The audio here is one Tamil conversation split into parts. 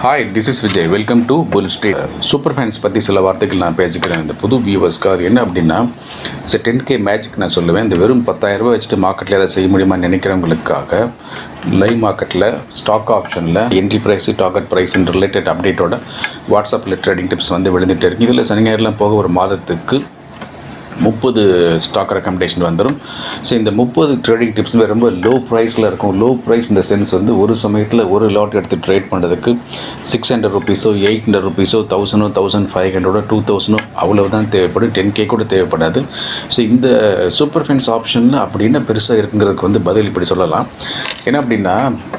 hi this is Vijay welcome to Bull Street super fans பற்றி சில வார்த்தைகள் நான் பேசிக்கிறேன் இந்த புது வியூவர்ஸ்க்கு அது என்ன அப்படின்னா சரி டென் கே மேஜிக் நான் சொல்லுவேன் இந்த வெறும் 10000 ரூபாய் வச்சுட்டு மார்க்கெட்டில் எதாவது செய்ய முடியுமா நினைக்கிறவங்களுக்காக லைவ் மார்க்கெட்டில் ஸ்டாக் ஆப்ஷனில் entry price target price related அப்டேட்டோட வாட்ஸ்அப்பில் ட்ரேடிங் டிப்ஸ் வந்து விழுந்துட்டு இருக்கு இதில் சனி ஞாயிறுலாம் போக ஒரு மாதத்துக்கு முப்பது ஸ்டாக் ரெக்கமெண்டேஷன் வந்துடும் ஸோ இந்த முப்பது ட்ரேடிங் டிப்ஸ் ரொம்ப லோ ப்ரைஸில் இருக்கும் லோ ப்ரைஸ் இந்த சென்ஸ் வந்து ஒரு சமயத்தில் ஒரு லாட் எடுத்து ட்ரேட் பண்ணுறதுக்கு சிக்ஸ் ஹண்ட்ரட் ருபீஸோ எயிட் ஹண்ட்ரட் ருபீஸோ தௌசண்டோ தௌசண்ட் ஃபைவ் ஹண்ட்ரடோ டூ தௌசண்டோ அவ்வளோ தான் தேவைப்படும் டென் கே கூட தேவைப்படாது ஸோ இந்த சூப்பர் ஃபென்ஸ் ஆப்ஷனில் அப்படின்னா பெருசாக இருக்குங்கிறதுக்கு வந்து பதில் இப்படி சொல்லலாம் என்ன அப்படின்னா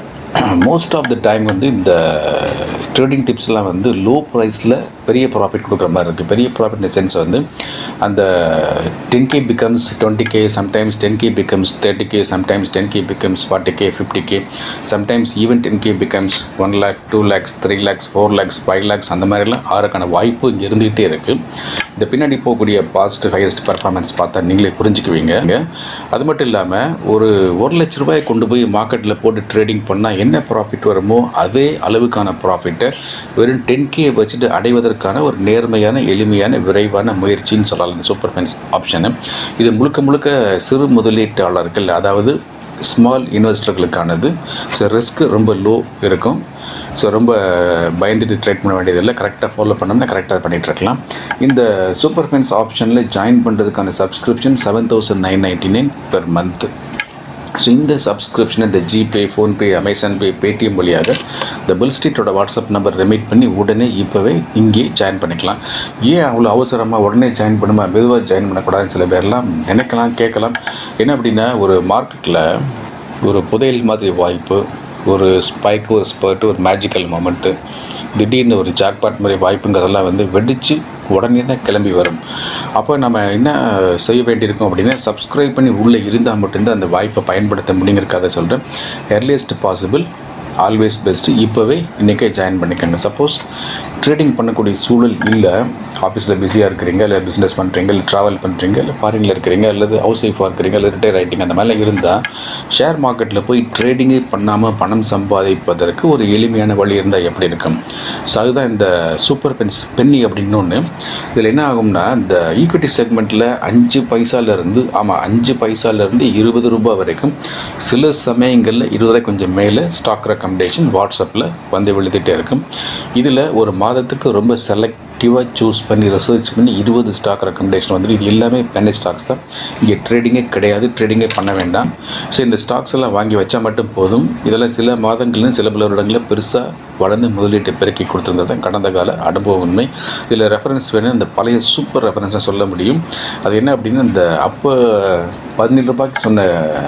மோஸ்ட் ஆஃப் த டைம் வந்து இந்த ட்ரேடிங் டிப்ஸ்லாம் வந்து லோ ப்ரைஸில் பெரிய ப்ராஃபிட் கொடுக்குற மாதிரி இருக்குது பெரிய ப்ராஃபிட் இந்த சென்ஸ் வந்து அந்த ten K becomes twenty K sometimes ten K becomes thirty K sometimes ten K becomes forty K fifty K sometimes even ten K becomes one lakh two lakhs three lakhs four lakhs five lakhs அந்த மாதிரிலாம் ஆறக்கான வாய்ப்பு இங்கே இருந்துகிட்டே இருக்குது இந்த பின்னாடி போகக்கூடிய பாஸ்ட் ஹையஸ்ட் பர்ஃபார்மன்ஸ் பார்த்தா நீங்களே புரிஞ்சுக்குவீங்க அது மட்டும் இல்லாமல் ஒரு ஒரு லட்ச ரூபாய் கொண்டு போய் மார்க்கெட்டில் போட்டு ட்ரேடிங் பண்ணால் என்ன ப்ராஃபிட் வருமோ அதே அளவுக்கான ப்ராஃபிட்டை வெறும் டென் கே வச்சுட்டு அடைவதற்கான ஒரு நேர்மையான எளிமையான விரைவான முயற்சின்னு சொல்லலாம் இந்த சூப்பர் ஃபென்ஸ் ஆப்ஷனு இது முழுக்க முழுக்க சிறு முதலீட்டாளர்கள் அதாவது ஸ்மால் இன்வெஸ்டர்களுக்கானது ஸோ ரிஸ்க் ரொம்ப லோ இருக்கும் ஸோ ரொம்ப பயந்துட்டு ட்ரேட் பண்ண வேண்டியதில்லை கரெக்டாக ஃபாலோ பண்ணோம்னா கரெக்டாக பண்ணிகிட்டு இருக்கலாம் இந்த சூப்பர் ஃபென்ஸ் ஆப்ஷனில் ஜாயின் பண்ணுறதுக்கான subscription seven thousand nine ninety nine per month so இந்த சப்ஸ்கிரிப்ஷன் இந்த GPay PhonePe Amazon Pay Paytm வழியாக இந்த புல் ஸ்ட்ரீட்டோட வாட்ஸ்அப் நம்பர் ரெமிட் பண்ணி உடனே இப்போவே இங்கே ஜாயின் பண்ணிக்கலாம் ஏன் அவ்வளோ அவசரமாக உடனே ஜாயின் பண்ணுமா மெதுவாக ஜாயின் பண்ணக்கூடாதுன்னு சில பேர்லாம் நினைக்கலாம் கேட்கலாம் என்ன அப்படின்னா ஒரு மார்க்கெட்டில் ஒரு புதையல் மாதிரி வாய்ப்பு ஒரு ஸ்பைக் ஒரு ஸ்பர்ட் ஒரு மேஜிக்கல் மொமெண்ட்டு திடீர்னு ஒரு ஜாக்பாட் மாதிரி வாய்ப்புங்கிறதெல்லாம் வந்து வெடித்து உடனே தான் கிளம்பி வரும் அப்போ நம்ம என்ன செய்ய வேண்டியிருக்கோம் அப்படின்னா சப்ஸ்கிரைப் பண்ணி உள்ளே இருந்தால் மட்டும்தான் அந்த வாய்ப்பை பயன்படுத்த முடியுங்கிறக்காக சொல்கிறேன் earliest பாசிபிள் ஆல்வேஸ் பெஸ்ட்டு இப்போவே இன்றைக்கே ஜாயின் பண்ணிக்கோங்க சப்போஸ் ட்ரேடிங் பண்ணக்கூடிய சூழல் இல்லை ஆஃபீஸில் பிஸியாக இருக்கிறீங்க இல்லை பிஸ்னஸ் பண்ணுறீங்க இல்லை ட்ராவல் பண்ணுறீங்க இல்லை ஃபாரினில் இருக்கிறீங்க அல்லது ஹவுஸ் ஒய்ஃபாக இருக்கிறீங்க இல்லை ரிட்டையர் ஆகிட்டீங்க அந்த மாதிரிலாம் இருந்தால் ஷேர் மார்க்கெட்டில் போய் ட்ரேடிங்கே பண்ணாமல் பணம் சம்பாதிப்பதற்கு ஒரு எளிமையான வழி இருந்தால் எப்படி இருக்கும் ஸோ அதுதான் இந்த சூப்பர் பென்ஸ் பென்னி அப்படின்னு ஒன்று இதில் என்ன ஆகும்னா இந்த ஈக்விட்டி செக்மெண்ட்டில் அஞ்சு பைசாலேருந்து ஆமாம் அஞ்சு பைசாலேருந்து இருபது ரூபாய் வரைக்கும் சில சமயங்களில் இருபது கொஞ்சம் மேலே ஸ்டாக் ரெக்கமெண்டேஷன் வாட்ஸ்அப்பில் வந்து விழுந்துகிட்டே இருக்கும் இதில் ஒரு மாதத்துக்கு ரொம்ப செலக்டிவாக சூஸ் பண்ணி ரிசர்ச் பண்ணி இருபது ஸ்டாக் ரெக்கமெண்டேஷன் வந்துட்டு இது எல்லாமே பென்னி ஸ்டாக்ஸ் தான் இங்கே ட்ரேடிங்கே கிடையாது ட்ரேடிங்கே பண்ண வேண்டாம் ஸோ இந்த ஸ்டாக்ஸ் எல்லாம் வாங்கி வச்சா மட்டும் போதும் இதெல்லாம் சில மாதங்களிலும் சில பல வருடங்களில் பெருசாக வளர்ந்து முதலீட்டை பெருக்கி கொடுத்துருந்தது தான் கடந்த கால அனுபவ உண்மை இதில் ரெஃபரன்ஸ் வேணும் இந்த பழைய சூப்பர் ரெஃபரன்ஸை சொல்ல முடியும் அது என்ன அப்படின்னா இந்த அப்போ பதினேழு ரூபாய்க்கு சொன்ன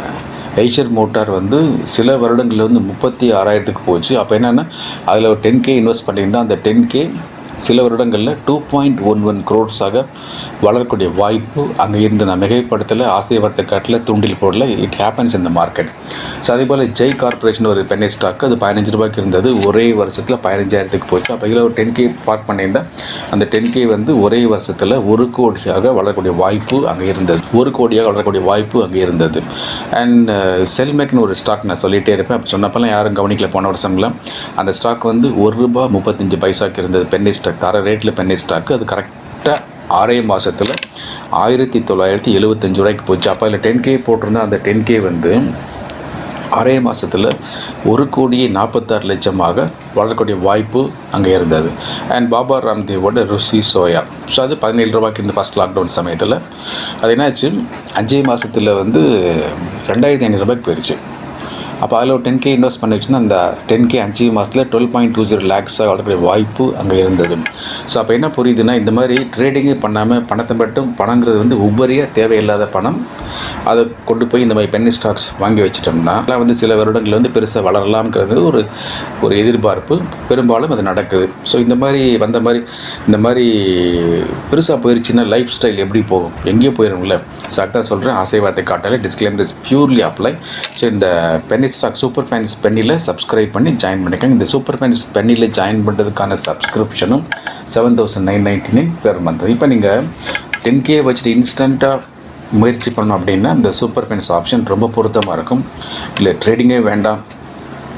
ஐஷர் மோட்டார் வந்து சில வருடங்களில் வந்து முப்பத்தி ஆறாயிரத்துக்கு போச்சு அப்போ என்னென்னா அதில் ஒரு டென் கே இன்வெஸ்ட் பண்ணியிருந்தால் அந்த டென் கே சில வருடங்களில் டூ பாயிண்ட் ஒன் ஒன் க்ரோட்ஸாக வளரக்கூடிய வாய்ப்பு அங்கே இருந்து நான் மிகைப்படுத்தலை ஆசை காட்டில் தூண்டில் போடல இட் ஹேப்பன்ஸ் இந்த மார்க்கெட் ஸோ அதே போல் ஜெய் கார்பரேஷன் ஒரு பென்னி ஸ்டாக் அது பதினஞ்சு ரூபாய்க்கு இருந்தது ஒரே வருஷத்தில் பதினஞ்சாயிரத்துக்கு போச்சு அப்போ இதில் ஒரு டென் கே பார்க் பண்ணியிருந்தேன் அந்த டென் கே வந்து ஒரே வருஷத்தில் ஒரு கோடியாக வளரக்கூடிய வாய்ப்பு அங்கே இருந்தது ஒரு கோடியாக வளரக்கூடிய வாய்ப்பு அங்கே இருந்தது அண்ட் செல்மேக்னு ஒரு ஸ்டாக் நான் சொல்லிகிட்டே இருப்பேன் அப்போ சொன்னப்பெல்லாம் யாரும் கவனிக்கல போன வருஷம்லாம் அந்த ஸ்டாக் வந்து ஒரு ரூபா முப்பத்தஞ்சு பைசாக்கு இருந்தது பென்னி ஸ்டாக் தர ரேட்டில் பென்னி ஸ்டாக்கு அது கரெக்டாக ஆறே மாதத்தில் ஆயிரத்தி தொள்ளாயிரத்தி எழுபத்தஞ்சு ரூபாய்க்கு போச்சு அப்போ அதில் டென் கே போட்டிருந்தா அந்த டென் கே வந்து ஆறே மாதத்தில் ஒரு கோடியே நாற்பத்தாறு லட்சமாக வளரக்கூடிய வாய்ப்பு அங்கே இருந்தது அண்ட் பாபா ராம்தேவோட ருசி சோயா ஸோ அது பதினேழு ரூபாய்க்கு இந்த ஃபஸ்ட் லாக்டவுன் சமயத்தில் அது என்னாச்சு அஞ்சே மாதத்தில் வந்து ரெண்டாயிரத்தி ஐநூறுரூபாய்க்கு போயிடுச்சு அப்போ அதில் ஒரு டென் கே இன்வெஸ்ட் பண்ணி வச்சுருந்தா அந்த டென் கே அஞ்சு மாதத்தில் டுவெல் பாயிண்ட் டூ ஜீரோ லேக்ஸாக வளர்க்கக்கூடிய வாய்ப்பு அங்கே இருந்தது ஸோ அப்போ என்ன புரியுதுன்னா இந்த மாதிரி ட்ரேடிங்கே பண்ணாமல் பணத்தை மட்டும் பணங்கிறது வந்து உபரியாக தேவையில்லாத பணம் அதை கொண்டு போய் இந்த மாதிரி பென்னி ஸ்டாக்ஸ் வாங்கி வச்சிட்டோம்னா அதெல்லாம் வந்து சில வருடங்கள் வந்து பெருசாக வளரலாம்ங்கிறது ஒரு ஒரு எதிர்பார்ப்பு பெரும்பாலும் அது நடக்குது ஸோ இந்த மாதிரி வந்த மாதிரி இந்த மாதிரி பெருசாக போயிருச்சுன்னா லைஃப் ஸ்டைல் எப்படி போகும் எங்கேயோ போயிடும்ல ஸோ அதான் சொல்கிறேன் ஆசை வார்த்தை காட்டாலே disclaimer is purely apply so இந்த பென்னி ஸ்டாக் சூப்பர் ஃபேன்ஸ் பென்னியில் சப்ஸ்கிரைப் பண்ணி ஜாயின் பண்ணிக்கோங்க இந்த சூப்பர் ஃபேன்ஸ் பென்னியில் ஜாயின் பண்ணுறதுக்கான சப்ஸ்கிரிப்ஷனும் seven thousand nine ninety nine per month இப்போ நீங்கள் டென் கே வச்சுட்டு இன்ஸ்டண்ட்டாக முயற்சி பண்ணோம் அப்படின்னா இந்த சூப்பர் ஃபேன்ஸ் ஆப்ஷன் ரொம்ப பொருத்தமாக இருக்கும் இல்லை ட்ரேடிங்கே வேண்டாம்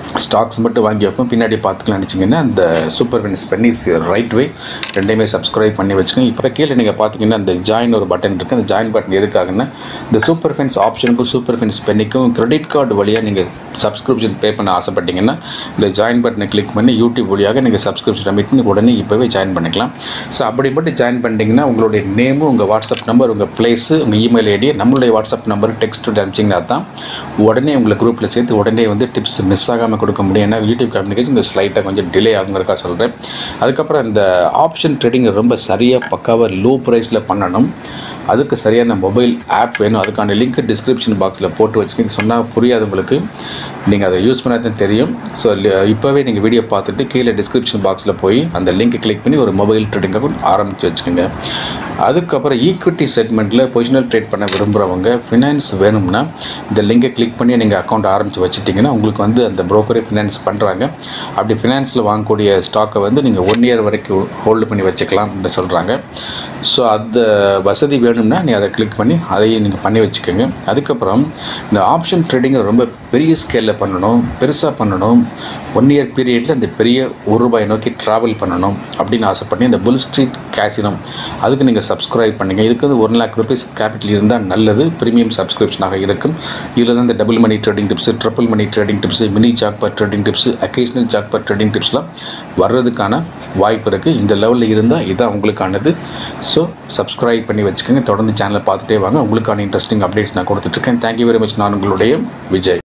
ஸ்டாக்ஸ் மட்டும் வாங்கி வைப்போம் பின்னாடி பார்த்துக்கலாம் நினச்சிங்கன்னா அந்த சூப்பர் வின்ஸ் பண்ணி ரைட் வே ரெண்டையுமே சப்ஸ்கிரைப் பண்ணி வச்சுக்கோங்க இப்போ கீழே நீங்கள் பார்த்தீங்கன்னா அந்த ஜாயின் ஒரு பட்டன் இருக்குது அந்த ஜாயின் பட்டன் எதுக்காகன்னா இந்த சூப்பர் ஃபென்ஸ் ஆப்ஷனுக்கும் சூப்பர் ஃபென்ஸ் பென்னிக்கும் கிரெடிட் கார்டு வழியாக நீங்கள் சப்ஸ்கிரிப்ஷன் பே பண்ண ஆசைப்பட்டீங்கன்னா இந்த ஜாயின் பட்டனை கிளிக் பண்ணி யூடியூப் வழியாக நீங்கள் சப்ஸ்கிரிப்ஷன் அமைத்து உடனே இப்போவே ஜாயின் பண்ணிக்கலாம் ஸோ அப்படி மட்டும் ஜாயின் பண்ணிட்டீங்கன்னா உங்களுடைய நேமு உங்கள் வாட்ஸ்அப் நம்பர் உங்கள் பிளேஸு உங்கள் இமெயில் ஐடி நம்மளுடைய வாட்ஸ்அப் நம்பர் டெக்ஸ்ட் அனுப்பிச்சிங்கன்னா தான் உடனே உங்களை குரூப்பில் சேர்த்து உடனே வந்து டிப்ஸ் மிஸ் ஆகாமல் கொடுக்க முடியும் ஏன்னா யூடியூப் கம்யூனிகேஷன் இந்த ஸ்லைட்டாக கொஞ்சம் டிலே ஆகுங்கிறக்கா சொல்கிறேன் அதுக்கப்புறம் இந்த ஆப்ஷன் ட்ரேடிங் ரொம்ப சரியாக பக்காவாக லோ ப்ரைஸில் பண்ணணும் அதுக்கு சரியான மொபைல் ஆப் வேணும் அதுக்கான லிங்க் டிஸ்கிரிப்ஷன் பாக்ஸில் போட்டு வச்சுக்க இது சொன்னால் புரியாது உங்களுக்கு நீங்கள் அதை யூஸ் பண்ணால் தான் தெரியும் ஸோ இப்போவே நீங்கள் வீடியோ பார்த்துட்டு கீழே டிஸ்கிரிப்ஷன் பாக்ஸில் போய் அந்த லிங்க் கிளிக் பண்ணி ஒரு மொபைல் ட்ரேடிங் அக்கௌண்ட் ஆரம்பித்து வச்சுக்கோங்க அதுக்கப்புறம் ஈக்விட்டி செக்மெண்ட்டில் பொசிஷனல் ட்ரேட் பண்ண விரும்புகிறவங்க ஃபினான்ஸ் வேணும்னா இந்த லிங்கை கிளிக் பண்ணி நீங்கள் அக்கௌண்ட் ஆரம்பித்து வச்சுட்டிங்கன்னா உங்களுக்கு வந்து அந்த broker ஃபினான்ஸ் பண்ணுறாங்க அப்படி ஃபினான்ஸில் வாங்கக்கூடிய ஸ்டாக்கை வந்து நீங்கள் ஒன் இயர் வரைக்கும் ஹோல்டு பண்ணி வச்சுக்கலாம் அப்படின்னு சொல்கிறாங்க ஸோ அந்த வசதி வேணும்னா நீ அதை கிளிக் பண்ணி அதையும் நீங்கள் பண்ணி வச்சுக்கோங்க அதுக்கப்புறம் இந்த ஆப்ஷன் ட்ரேடிங்கை ரொம்ப பெரிய ஸ்கேலில் பண்ணணும் பெருசாக பண்ணணும் ஒன் இயர் பீரியடில் இந்த பெரிய ஒரு ரூபாய் நோக்கி ட்ராவல் பண்ணணும் அப்படின்னு ஆசைப்பட்டு இந்த புல் ஸ்ட்ரீட் கேசினம் அதுக்கு நீங்கள் சப்ஸ்கிரைப் பண்ணுங்க இதுக்கு வந்து ஒன் லேக் ருபீஸ் கேபிட்டல் இருந்தால் நல்லது ப்ரீமியம் சப்ஸ்கிரிப்ஷனாக இருக்கும் இதில் தான் இந்த double money trading tips triple money trading tips mini jackpot trading tips occasional jackpot trading டிப்ஸ்லாம் வர்றதுக்கான வாய்ப்பு இருக்குது இந்த லெவலில் இருந்தால் இதுதான் உங்களுக்கானது ஸோ சப்ஸ்கிரைப் பண்ணி வச்சுக்கோங்க தொடர்ந்து சேனலை பார்த்துட்டே வாங்க உங்களுக்கான இன்ட்ரெஸ்டிங் அப்டேட்ஸ் நான் கொடுத்துட்ருக்கேன் தேங்க்யூ வெரி மச் நான் உங்களுடைய விஜய்